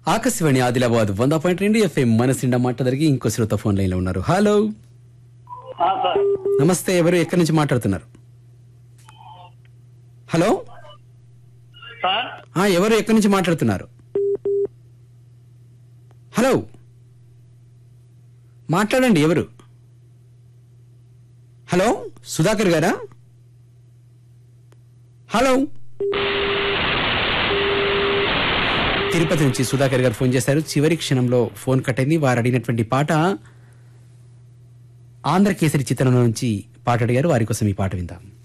ఆకాశవాణి ఆదిలాబాద్ వంద పాయింట్ రెండు ఎఫ్ఎం మనసిండ మాట జరిగి ఇంకో శ్రోత ఫోన్ లైన్ లో ఉన్నారు హలో ఆ, సార్ నమస్తే ఎవరు ఎక్కడి నుంచి మాట్లాడుతున్నారు హలో సార్ ఆ, ఎవరు ఎక్కడి నుంచి మాట్లాడుతున్నారు హలో మాట్లాడండి ఎవరు హలో సుధాకర్ గారా హలో తిరుపతి నుంచి సుధాకర్ గారు ఫోన్ చేశారు చివరి క్షణంలో ఫోన్ కట్ అయింది వారు అడిగినటువంటి పాట ఆంధ్రకేసరి చిత్రంలో నుంచి పాట అడిగారు వారి కోసం ఈ పాట విందాం